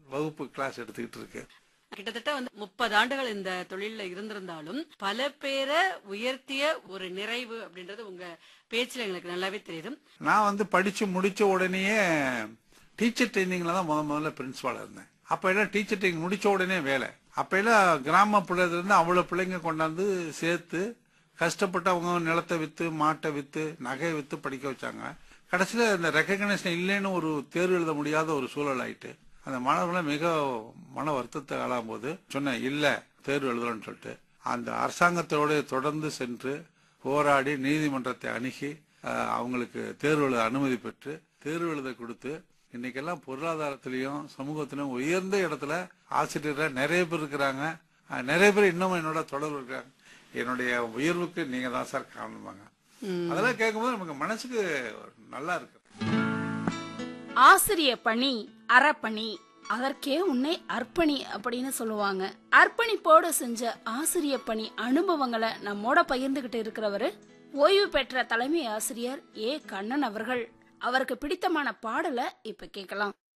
வகுப்பு கிளாஸ் எடுத்துக்கிட்டு இருக்கேன் கிட்டத்தட்ட வந்து முப்பது ஆண்டுகள் இந்த தொழில்ல இருந்திருந்தாலும் பல பேரை உயர்த்திய ஒரு நிறைவு அப்படின்றது உங்க பேச்சுல எங்களுக்கு நல்லாவே தெரியுது நான் வந்து படிச்சு முடிச்ச உடனேயே டீச்சர் ட்ரைனிங்ல தான் முத முதல்ல பிரின்சிபால் இருந்தேன் அப்ப எல்லாம் டீச்சர் ட்ரைனிங் முடிச்ச உடனே வேலை அப்ப எல்லாம் கிராம பிள்ளைல இருந்து அவ்வளவு பிள்ளைங்க கொண்டாந்து சேர்த்து கஷ்டப்பட்டு அவங்க நிலத்தை வித்து மாட்டை வித்து நகையை வித்து படிக்க வச்சாங்க கடைசியில இந்த ரெக்கக்னேஷன் இல்லைன்னு ஒரு தேர்வு எழுத முடியாத ஒரு சூழல் ஆயிட்டு அந்த மாணவர்கள் மிக மன வருத்தத்தை ஆளாகும் போது சொன்னேன் இல்ல தேர்வு எழுதலன்னு சொல்லிட்டு அந்த அரசாங்கத்தோட தொடர்ந்து சென்று போராடி நீதிமன்றத்தை அணுகி அஹ், அவங்களுக்கு தேர்வு எழுத அனுமதி பெற்று தேர்வு எழுத கொடுத்து இன்னைக்கெல்லாம் பொருளாதாரத்திலையும் சமூகத்திலும் உயர்ந்த இடத்துல ஆசிரியராக நிறைய பேர் இருக்கிறாங்க அஹ், நிறைய பேர் இன்னும் என்னோட தொடர்பு இருக்காங்க என்னுடைய உயர்வுக்கு நீங்க தான் சார் காரணமாங்க அதெல்லாம் கேட்கும்போது நமக்கு மனசுக்கு நல்லா இருக்கு ஆசிரிய பணி அறப்பணி அதற்கே உன்னை அர்ப்பணி அப்படின்னு சொல்லுவாங்க அர்ப்பணிப்போடு செஞ்ச ஆசிரிய பணி அனுபவங்களை நம்மோட பகிர்ந்துகிட்டு இருக்கிறவரு ஓய்வு பெற்ற தலைமை ஆசிரியர் ஏ கண்ணன் அவர்கள் அவருக்கு பிடித்தமான பாடலை இப்ப கேட்கலாம்